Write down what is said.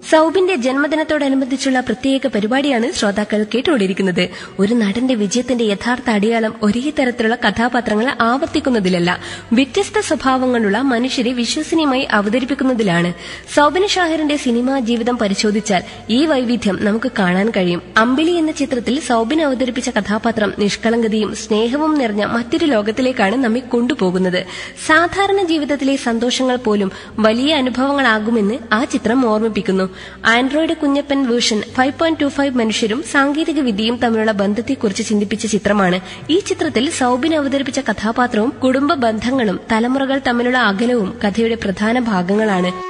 സൗബിന്റെ ജന്മദിനത്തോടനുബന്ധിച്ചുള്ള പ്രത്യേക പരിപാടിയാണ് ശ്രോതാക്കൾ കേട്ടുകൊണ്ടിരിക്കുന്നത് ഒരു നടന്റെ വിജയത്തിന്റെ യഥാർത്ഥ അടയാളം ഒരേ തരത്തിലുള്ള കഥാപാത്രങ്ങളെ ആവർത്തിക്കുന്നതിലല്ല വ്യത്യസ്ത സ്വഭാവങ്ങളുള്ള മനുഷ്യരെ വിശ്വസനീയമായി അവതരിപ്പിക്കുന്നതിലാണ് സൗബിൻ ഷാഹിറിന്റെ സിനിമാ ജീവിതം പരിശോധിച്ചാൽ ഈ വൈവിധ്യം നമുക്ക് കാണാൻ കഴിയും അമ്പിളി എന്ന ചിത്രത്തിൽ സൗബിൻ അവതരിപ്പിച്ച കഥാപാത്രം നിഷ്കളങ്കതയും സ്നേഹവും നിറഞ്ഞ മറ്റൊരു ലോകത്തിലേക്കാണ് നമ്മെ കൊണ്ടുപോകുന്നത് സാധാരണ ജീവിതത്തിലെ സന്തോഷങ്ങൾ പോലും വലിയ അനുഭവങ്ങളാകുമെന്ന് ആ ചിത്രം ഓർമ്മിപ്പിക്കുന്നു android Kunjappan version five point two five മനുഷ്യരും സാങ്കേതിക വിദ്യയും തമ്മിലുള്ള ബന്ധത്തെക്കുറിച്ച് ചിന്തിപ്പിച്ച ചിത്രമാണ് ഈ ചിത്രത്തിൽ സൗബിൻ അവതരിപ്പിച്ച കഥാപാത്രവും കുടുംബ ബന്ധങ്ങളും തലമുറകൾ തമ്മിലുള്ള അകലവും കഥയുടെ പ്രധാന ഭാഗങ്ങളാണ്